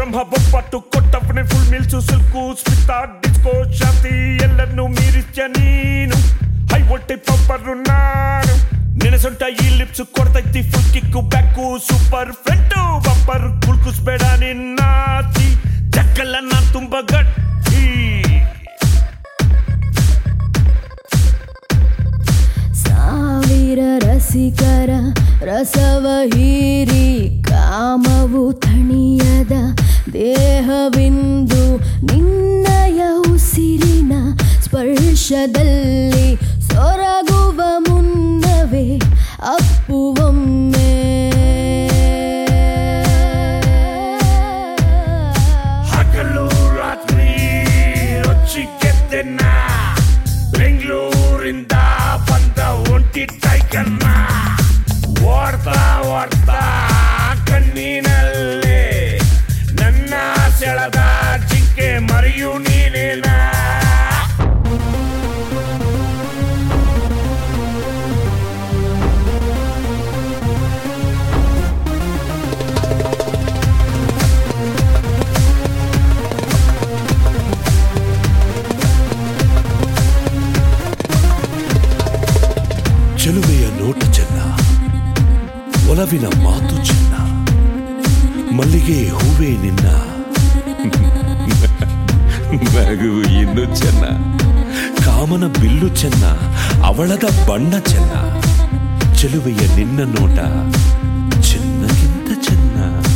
ಬ್ರಹ್ಮ ಬೊಪ್ಪಟ್ಟು ಕೊಟ್ಟವನೇ full meals Silk Smitha Disco Shanti ಎಲ್ಲನ್ನು ಮೀರಿಸ್ಯ ನೀನು ಹೈ ಹೊಟ್ಟೆ ಪಂಪರು ನಾನು ನೆನೆಸೊಂಟ ಈ ಲಿಪ್ಸ್ ಕೊಡ್ತೈತಿ full kick back super front bumper ಕುಲ್ಕುಸ್ಬೇಡ ನಿನ್ನಾತಿ ಜಕ್ಕಲ್ಲ ನಾನ್ ತುಂಬ ಗಟ್ಟಿ ಸಾವಿರ ರಸಿಕರ ರಸವ ಹೀರಿ ಕಾಮವು ತಣಿಯದ ದೇಹವಿಂದು ನಿನ್ನಯ ಉಸಿರಿನ ಸ್ಪರ್ಶದಲ್ಲಿ ಸೊರಗುವ ಮುನ್ನವೇ ಅಪ್ಪುವೊಮ್ಮೆ ಹಗಲು ರಾತ್ರಿ ರೊಚ್ಚಿಗೆದ್ದೆನ್ನ ಬೆಂಗಳೂರಿಂದ ಬಂದ ಒಂಟಿ ಟೈಗರ್ನ ಓಡ್ತಾ ಓಡ್ತಾ ಕಣ್ಣಿನಲ್ಲಿ ನನ್ನ ಸೆಳೆದ ಜಿಂಕೆ ಮರಿಯು ನೀನೇನಾ ಚೆಲುವೆಯ ನೋಟ ಚೆನ್ನ ಒಲವಿನ ಮಾತು ಚೆನ್ನ ಮಲ್ಲಿಗೆ ಹೂವೇ ನಿನ್ನ ನಗು ಇನ್ನು ಚೆನ್ನ ಕಾಮನ ಬಿಲ್ಲು ಚೆನ್ನ ಅವಳದ ಬಣ್ಣ ಚೆನ್ನ ಚೆಲುವೆಯ ನಿನ್ನ ನೋಟ ಚೆನ್ನಗಿಂತ ಚೆನ್ನ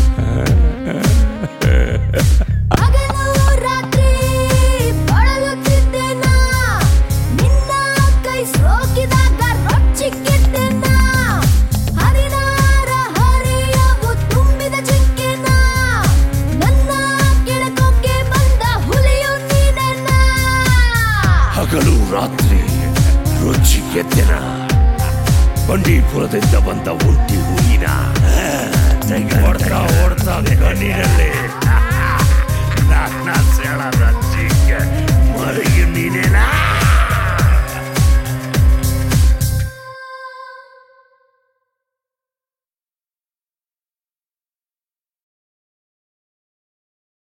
ಹಗಲು ರಾತ್ರಿ ಬಳಲುತ್ತಿದ್ದೆ ನಾ. ನಿನ್ನ ಕೈ ಸೋಕಿದಾಗ ರೊಚ್ಚಿಗೆದ್ದೆ ನಾ. ಹರಿನಾರ ಹರಿಯವು ತುಂಬಿದ ಜಿಂಕೆ ನಾ. ನನ್ನ ಕೆಳಕೋಕೆ ಬಂದ ಹುಲಿಯು ನೀನೆ ನಾ. ಹಗಲು ರಾತ್ರಿ ರುಚಿಗೆದ್ದೆನ ಬಂಡೀಪುರದಿಂದ ಬಂದ ಒಂಟಿ ಹೂವಿನ ಓಡ್ತಾ ಓಡ್ತಾ ಕಣ್ಣೀರಲ್ಲಿ